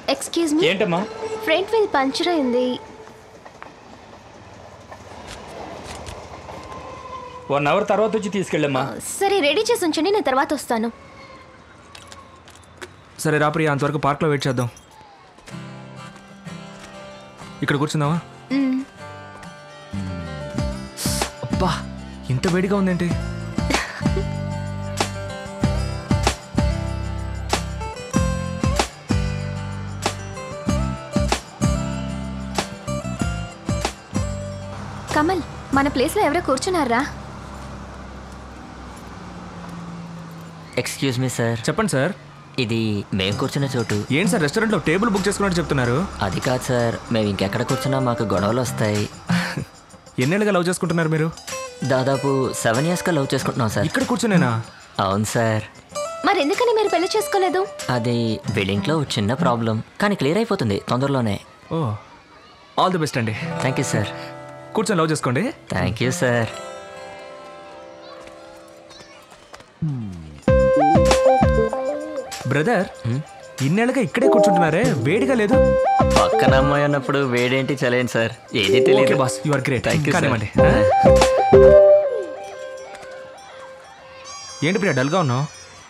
Excuse me ఏంటమ్మా front wheel puncture అయింది one hour తర్వాత వచ్చి తీసుకెళ్ళమ్మా సరే రెడీ చేసి ఉంచండి నేను తర్వాత వస్తాను సరే రా ప్రియా అంతవరకు పార్క్లో వెయిట్ చేద్దాం ఇక్కడ కూర్చుందామా మ్మ్. అబ్బా ఇంత వేడిగా ఉందేంటి కమల్ మన ప్లేస్లో ఎవరో కూర్చున్నారా ఎక్స్క్యూజ్ మీ సార్ చెప్పండి సార్ ఇది మేము కూర్చున్న చోటు ఏంటి సార్ రెస్టారెంట్లో టేబుల్ బుక్ చేసుకున్నట్టు చెప్తున్నారు అది కాదు సార్ మేము ఇంకెక్కడ కూర్చున్నా మాకు గొడవలు వస్తాయి ఎన్నేళ్ళుగా లవ్ చేసుకుంటున్నారు మీరు దాదాపు సెవెన్ ఇయర్స్గా లవ్ చేసుకుంటున్నాం సార్ ఇక్కడ కూర్చునేనా అవును సార్ మరి ఎందుకని మీరు పెళ్లి చేసుకోలేదు అది బిల్డింగ్లో ఒక చిన్న ప్రాబ్లం కానీ క్లియర్ అయిపోతుంది తొందరలోనే ఓ ఆల్ ది బెస్ట్ అండి థ్యాంక్ యూ సార్ కూర్చొని లవ్ చేసుకోండి థ్యాంక్ యూ సార్ బ్రదర్ ఇన్నేళ్ళుగా ఇక్కడే కూర్చుంటున్నారే వేడిగా లేదు పక్కన అమ్మాయి అన్నప్పుడు వేడేంటి చలేండి సార్ ఏది ఓకే తెలియదు boss you are great Thank you, sir. కానివ్వండి ఆ? ఏంటి ప్రియా డల్గా ఉన్నావు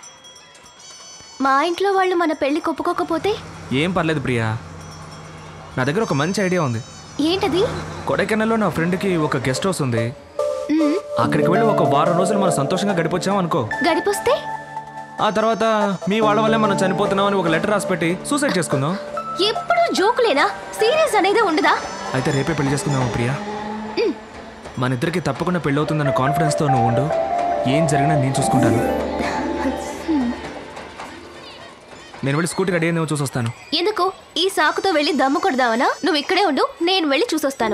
మా ఇంట్లో వాళ్ళు మన పెళ్లి ఒప్పుకోకపోతే ఏం పర్లేదు ప్రియా నా దగ్గర ఒక మంచి ఐడియా ఉంది ఏంటది కొడైకెనాల్లో నా ఫ్రెండ్కి ఒక గెస్ట్ హౌస్ ఉంది మ్మ్. అక్కడికి వెళ్ళి ఒక వారం రోజులు మనం సంతోషంగా గడిపొచ్చాం అనుకో గడిపొస్తే ఆ తర్వాత మీ వాళ్ళ వల్లే మనం చనిపోతున్నాం అని ఒక లెటర్ రాసి పెట్టి సూసైడ్ చేసుకుందాం ఎప్పుడు జోకులేనా సీరియస్ అనేది ఉండదా అయితే రేపే పెళ్లి చేసుకుందామా ప్రియా మన ఇద్దరికి తప్పకుండా పెళ్ళి అవుతుందన్న కాన్ఫిడెన్స్తో నువ్వు ఉండు ఏం జరిగినా నేను చూసుకుంటాను నేను వెళ్ళి స్కూటీ రెడీ అయిందేమో చూసి వస్తాను ఎందుకు ఈ సాకుతో వెళ్ళి దమ్ము కొడదావనా నువ్వు ఇక్కడే ఉండు నేను వెళ్ళి చూసొస్తాను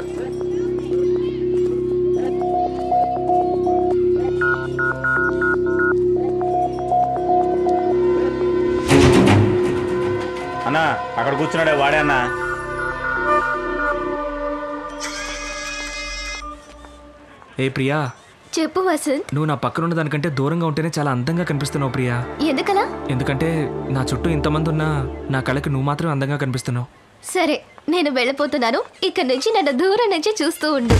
అన్నా అక్కడ కూర్చున్నాడే వాడే అన్నా ఏ ప్రియా చెప్పు వసంత్ నువ్వు నా పక్కన ఉన్న దానికంటే దూరంగా ఉంటేనే చాలా అందంగా కనిపిస్తున్నావు ప్రియా ఎందుకలా ఎందుకంటే నా చుట్టూ ఇంతమంది ఉన్నా నా కళకి నువ్వు మాత్రమే అందంగా కనిపిస్తున్నావు సరే నేను వెళ్ళిపోతున్నాను ఇక్కడ నుంచి నన్ను దూరం నుంచి చూస్తూ ఉండు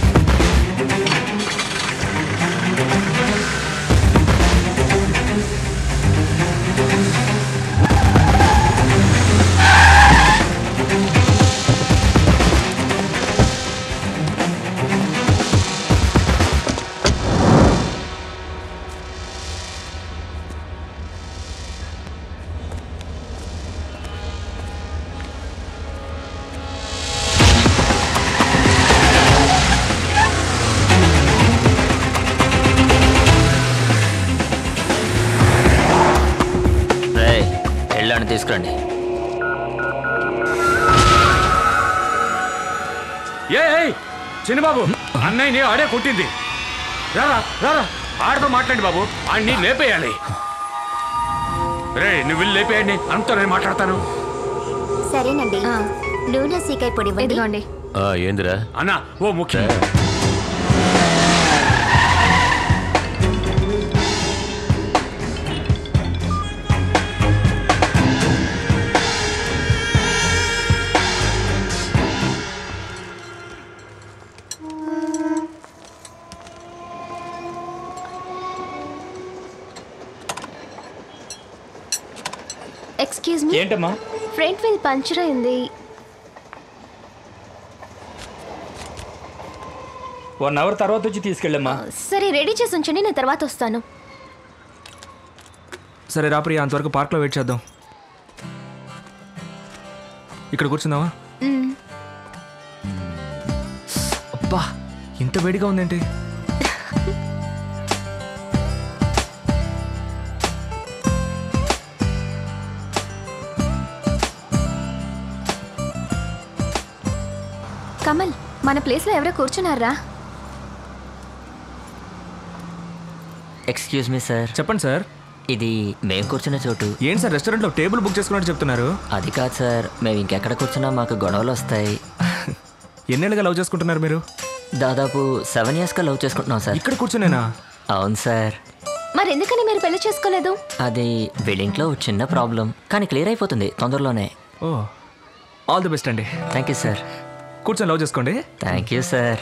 రే వెళ్ళండి తీసుకురండి ఏ ఏయ్, చిన్నబాబు అన్నయ్యని ఆడే కొట్టింది రారా రారా ఆడతో మాట్లాడి బాబు ఆడిని లేపేయాలి రే నువ్వు వెళ్ళి లేపేయండి అంతా నేను మాట్లాడతాను సరేనండి నూనె సీకాయ పొడి ఇవ్వండి. ఇదిగోండి ఏందిరా అన్న ఓ ముఖ్యం ఎక్స్క్యూజ్ మీ ఏంటమ్మా ఫ్రంట్ వీల్ పంచర్ అయింది వన్ అవర్ తర్వాత వచ్చి తీసుకెళ్ళమ్మా సరే రెడీ చేసి ఉంచండి నేను తర్వాత వస్తాను సరే రా ప్రియా అంతవరకు పార్క్లో వెయిట్ చేద్దాం ఇక్కడ కూర్చుందామా మ్మ్. అబ్బా ఇంత వేడిగా ఉందేంటి కమల్ మన ప్లేస్లో ఎవరో కూర్చున్నారా ఎక్స్క్యూజ్ మీ సార్ చెప్పండి సార్ ఇది మేము కూర్చున్న చోటు ఏంటి సార్ రెస్టారెంట్లో టేబుల్ బుక్ చేసుకున్నట్టు చెప్తున్నారు అది కాదు సార్ మేము ఇంకెక్కడ కూర్చున్నా మాకు గొడవలు వస్తాయి ఎన్నేళ్ళుగా లవ్ చేసుకుంటున్నారు మీరు దాదాపు సెవెన్ ఇయర్స్గా లవ్ చేసుకుంటున్నాం సార్ ఇక్కడ కూర్చునేనా అవును సార్ మరి ఎందుకని మీరు పెళ్లి చేసుకోలేదు అది బిల్డింగ్లో ఒక చిన్న ప్రాబ్లం కానీ క్లియర్ అయిపోతుంది తొందరలోనే ఓ ఆల్ ది బెస్ట్ అండి థ్యాంక్ యూ సార్ కూర్చొని లవ్ చేసుకోండి థ్యాంక్ యూ సార్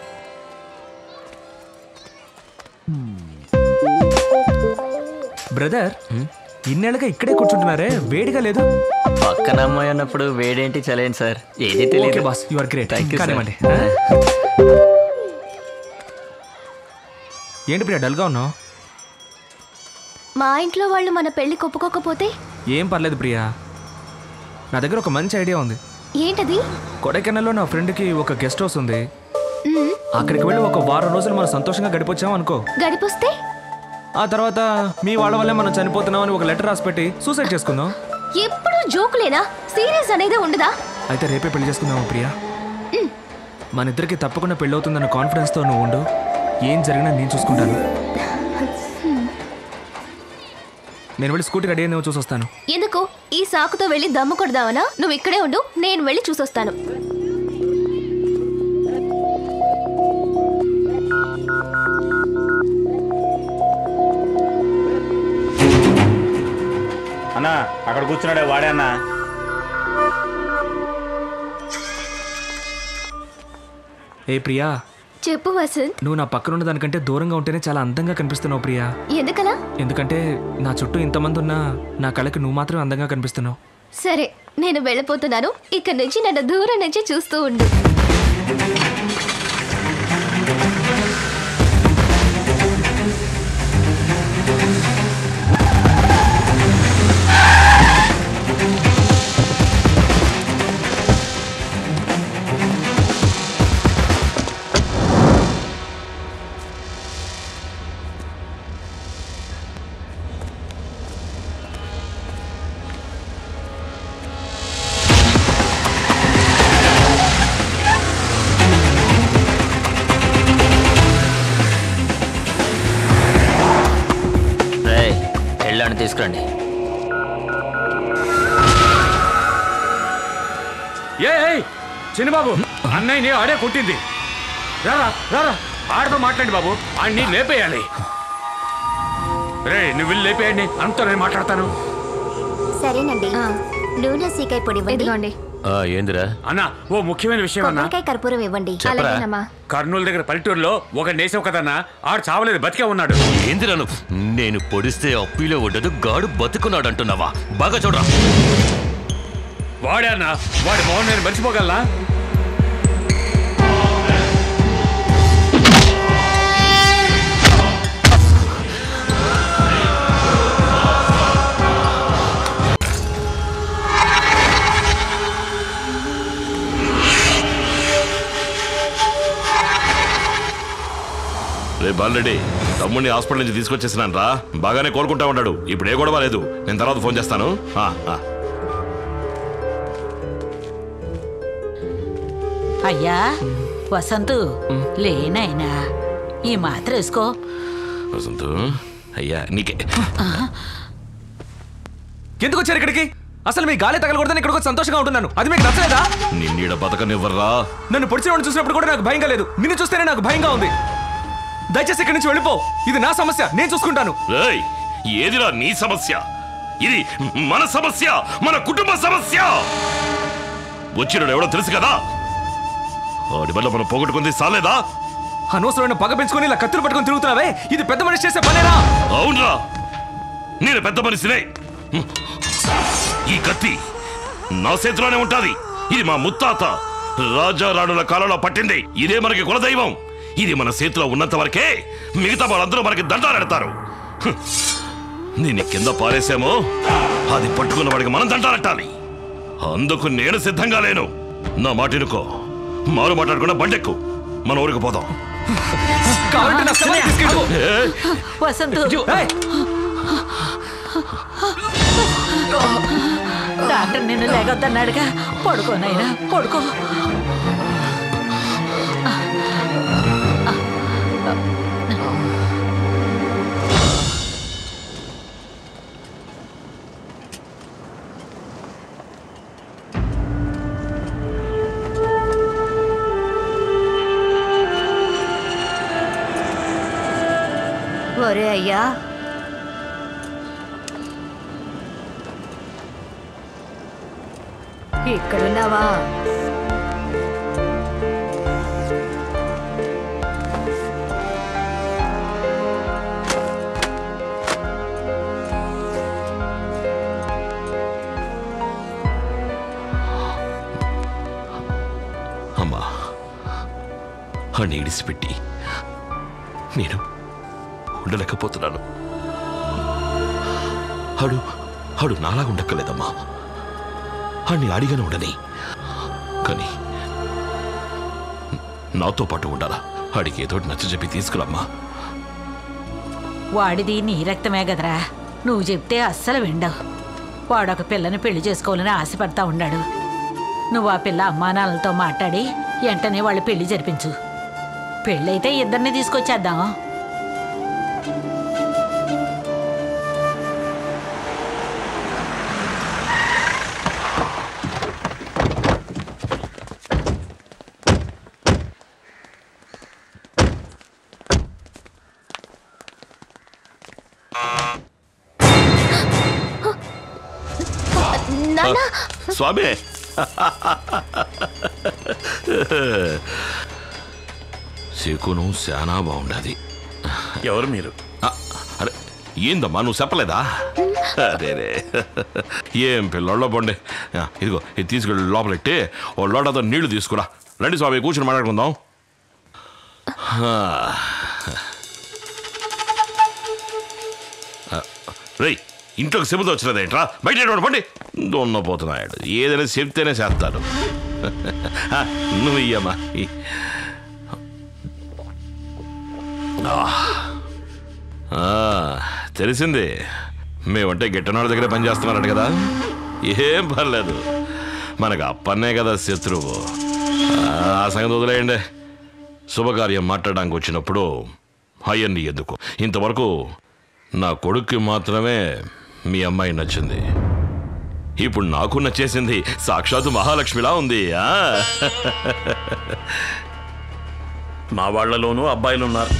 బ్రదర్ ఇన్నేళ్ళగా ఇక్కడే కూర్చుంటున్నారే వేడిగా లేదు పక్కన అమ్మాయి ఉన్నప్పుడు వేడేంటి చలేండి సార్ ఏది ఓకే తెలియదు boss you are great Thank you, sir. కానివ్వండి ఆ? ఏంటి ప్రియా డల్గా ఉన్నావు మా ఇంట్లో వాళ్ళు మన పెళ్లి ఒప్పుకోకపోతే ఏం పర్లేదు ప్రియా నా దగ్గర ఒక మంచి ఐడియా ఉంది ఏంటది కొడైకెనాల్లో నా ఫ్రెండ్కి ఒక గెస్ట్ హౌస్ ఉంది మ్మ్, అక్కడికి వెళ్ళి ఒక వారం రోజులు మనం సంతోషంగా గడిపొచ్చాం అనుకో గడిపొస్తే ఆ తర్వాత మీ వాళ్ళ వల్లే మనం చనిపోతున్నాం అని ఒక లెటర్ రాసి పెట్టి సూసైడ్ చేసుకుందాం ఎప్పుడు జోకులేనా సీరియస్ అనేది ఉండదా అయితే రేపే పెళ్లి చేసుకుందాం ప్రియా మన ఇద్దరికి తప్పకుండా పెళ్ళి అవుతుందన్న కాన్ఫిడెన్స్తో నువ్వు ఉండు ఏం జరిగినా నేను చూసుకుంటాను నేను వెళ్ళి స్కూటీ రెడీ అయిందేమో చూసి వస్తాను ఎందుకు ఈ సాకుతో వెళ్ళి దమ్ము కొడదావనా నువ్వు ఇక్కడే ఉండు నేను వెళ్ళి చూసొస్తాను అన్నా అక్కడ కూర్చున్నాడే వాడే అన్నా ఏ ప్రియా చెప్పు వసంత్ నువ్వు నా పక్కన ఉన్న దానికంటే దూరంగా ఉంటేనే చాలా అందంగా కనిపిస్తున్నావు ప్రియా ఎందుకలా ఎందుకంటే నా చుట్టూ ఇంతమంది ఉన్నా నా కళ్ళకి నువ్వు మాత్రం అందంగా కనిపిస్తున్నావు సరే నేను వెళ్ళిపోతున్నాను ఇక్కడ నుంచి నన్ను దూరం నుంచి చూస్తూ ఉండు రే వెళ్ళాను తీసుకురండి ఏ ఏయ్, చిన్నబాబు అన్నయ్యని ఆడే కొట్టింది రారా రారా ఆడతో మాట్లాడి బాబు అన్ని లేపేయాలి రే నువ్వు వెళ్ళి లేపేయండి అంతా నేను మాట్లాడతాను సరేనండి నూనె సీకాయ పొడి ఇవ్వండి ఇదిగోండి ఆ, ఏందిరా అన్న ఓ ముఖ్యమైన విషయం అన్న కొబ్బరికాయ కర్పూరం ఇవ్వండి చెప్పరా అలాగేనమ్మా కర్నూలు దగ్గర పల్లెటూరులో ఒక నేసావు కదన్నా ఆడు చావలేదు బతికే ఉన్నాడు ఏందిరా నువ్వు నేను పొడిస్తే అప్పిలో ఉండదు గాడు బతుకున్నాడు అంటున్నావా బాగా చూడరా వాడే అన్న వాడి మొహం నేను మర్చిపోగలనా రే బాలరెడ్డి తమ్ముడిని హాస్పిటల్ నుంచి తీసుకొచ్చేసినాను రా బాగానే కోలుకుంటా ఉన్నాడు ఇప్పుడు ఏ గొడవ లేదు నేను తర్వాత ఫోన్ చేస్తాను ఆ, ఆ. అయ్యా వసంతు లేనైనా ఈ మాత్ర వేసుకో వసంతు అయ్యా నీకే ఎందుకు వచ్చారు ఇక్కడికి అసలు మీ గాలి తగలకూడదని ఇక్కడికి వచ్చి సంతోషంగా ఉంటున్నాను అది మీకు నచ్చలేదా నిన్నీడ బతకనివ్వర్రా నన్ను పొడిచిన వాడిని చూసినప్పుడు కూడా నాకు భయంగా లేదు నిన్ను చూస్తేనే నాకు భయంగా ఉంది దయచేసి ఇక్కడి నుంచి వెళ్ళిపో ఇది నా సమస్య నేను చూసుకుంటాను రేయ్ ఏదిరా నీ సమస్య ఇది మన సమస్య మన కుటుంబ సమస్య వచ్చినాడు ఎవడో తెలుసు కదా వాడి వల్ల మనం పోగొట్టుకుంది సాలేదా అనవసరమైన పగ పెంచుకొని ఇలా కత్తులు పట్టుకొని తిరుగుతున్నావే ఇది పెద్ద మనిషి చేసే పనేనా అవునరా నేను పెద్ద మనిషినే ఈ కత్తి నా చేతిలోనే ఉంటది ఇది మా ముత్తాత రాజా రాణుల కాలంలో పట్టింది ఇదే మనకి కులదైవం ఇది మన చేతిలో ఉన్నంత వరకే మిగతా వాళ్ళందరూ మనకి దండాలెడతారు హ్మ్. దీన్ని కింద పారేసామో అది పట్టుకున్న వాడికి మనం దండాలెట్టాలి అందుకు నేను సిద్ధంగా లేను నా మాటినుకో మారు మాట్లాడకుండా బండెక్కు మన ఊరికి పోదాం కావాలంటే నా శవాన్ని తీసుకెళ్ళు. ఏ? వసంతు ఏయ్, డాక్టర్ నిన్ను లేకొద్దన్నాడుగా పడుకోనైనా పడుకో ఒరే అయ్యా ఇక్కడున్నావా అమ్మా అని ఇడిసిపెట్టి నేను ఉండలేకపోతున్నాను హడు హడు నాలా ఉండక్కలేదమ్మా అన్ని అడిగాను ఉండని కానీ నాతో పాటు ఉండాలా అడిగి ఏదో నచ్చ చెప్పి తీసుకురమ్మా వాడిది నీ రక్తమే కదరా నువ్వు చెప్తే అస్సలు విండవు వాడొక పిల్లని పెళ్లి చేసుకోవాలని ఆశపడతా ఉన్నాడు నువ్వు ఆ పిల్ల అమ్మానాన్నలతో మాట్లాడి వెంటనే వాళ్ళు పెళ్లి జరిపించు పెళ్ళైతే ఇద్దరిని తీసుకొచ్చేద్దాం నాన్న స్వామి శకును శానా బాగుండది ఎవరు మీరు ఆ, అరే ఏందమ్మా నువ్వు చెప్పలేదా అరేరే ఏం పిల్లల్లో పండి ఆ, ఇదిగో ఇది తీసుకెళ్ళి లోపలెట్టి ఓ లోటతో నీళ్లు తీసుకురా రండి స్వామి కూర్చొని మాట్లాడుకుందాం ఆ. ఆ, రేయ్ ఇంట్లోకి చెబుతూ వచ్చినదేంట్రా బయట ఎటువంటి పండి దొన్నపోతున్నాడు ఏదైనా చెప్తేనే చేస్తాడు ఆ, నువ్వు ఇయ్యమ్మా ఇ- ఆ, తెలిసింది మేమంటే గిట్టనాడు దగ్గర పనిచేస్తున్నారట కదా ఏం పర్లేదు మనకు అప్పన్నే కదా శత్రువు ఆ, ఆ సంగతి వదిలేయండి శుభకార్యం మాట్లాడడానికి వచ్చినప్పుడు అయ్యండి ఎందుకు ఇంతవరకు నా కొడుక్కి మాత్రమే మీ అమ్మాయి నచ్చింది ఇప్పుడు నాకు నచ్చేసింది సాక్షాత్తు మహాలక్ష్మిలా ఉంది ఆ మా వాళ్ళలోనూ అబ్బాయిలు ఉన్నారు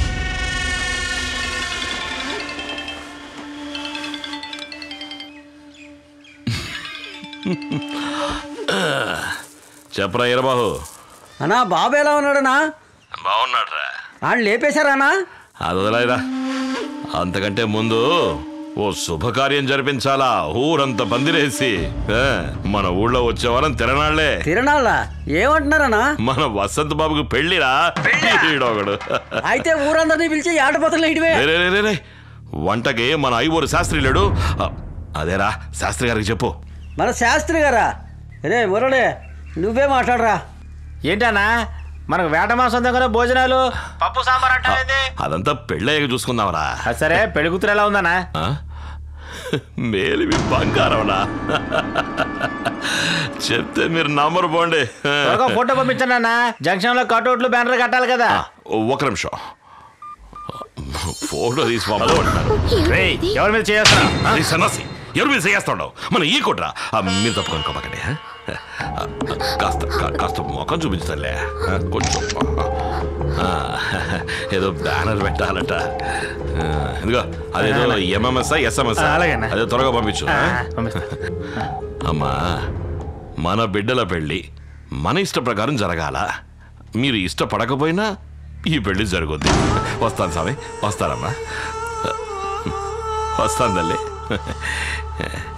చెప్పరా ఈరబాహు అన్నా బాబు ఎలా ఉన్నాడనా బాగున్నాడ్రా వాళ్ళు లేపేశారానా అది వదిలేరా అంతకంటే ముందు ఓ శుభకార్యం జరిపించాలా ఊరంతా పందిరేసి ఆ, మన ఊళ్ళో వచ్చే వారం తిరణాళ్లే తిరణాళ్ళ ఏమంటున్నారనా మన వసంత్ బాబుకి పెళ్లిరా ఈడొకడు అయితే ఊరందరినీ పిలిచి ఆటపోతలు ఇటువే రే, రే, రే, రే, రే. వంటకి మన ఐవోరు శాస్త్రి లేడు ఆ, అదేరా శాస్త్రి గారికి చెప్పు మన శాస్త్రి గారా రే మురళి నువ్వే మాట్లాడరా ఏంటన్నా మనకు వేట మాసం దగ్గర భోజనాలు పప్పు సాంబార్ అంటారేంది అదంతా పెళ్ళయ్యాక చూసుకుందాంరా సరే పెళ్లి కూతురు ఎలా ఉందన్నా ఆ? మేలివి బంగారంనా చెప్తే మీరు నంబర్ పోండి త్వరగా ఫోటో పంపించండి అన్న జంక్షన్ లో కట్అవుట్లు బ్యానర్ కట్టాలి కదా ఆ, ఒక నిమిషం ఫోటో తీసి పంపమంటున్నారు రేయ్, ఎవరి మీద చేస్తా ఈ సన్నాసి ఎవరు మీద చేస్తాడు మన ఈ కొట్రా ఆ, మీరు తప్పుకొని కొమ్మకండి ఆ? ఆ, కాస్త కా- కాస్త ముఖం చూపించలే కొంచెం ఆ, ఏదో బ్యానర్ పెట్టాలట ఆ, ఇదిగో అదేదో ఎంఎంఎస్ ఎస్ఎంఎస్ ఆ, అలాగేనా. అదే త్వరగా పంపించు ఆ? పంపిస్తా అమ్మా మన బిడ్డల పెళ్ళి మన ఇష్ట ప్రకారం జరగాల మీరు ఇష్టపడకపోయినా ఈ పెళ్లి జరుగుద్ది వస్తాను స్వామి వస్తానమ్మా వస్తాను తల్లి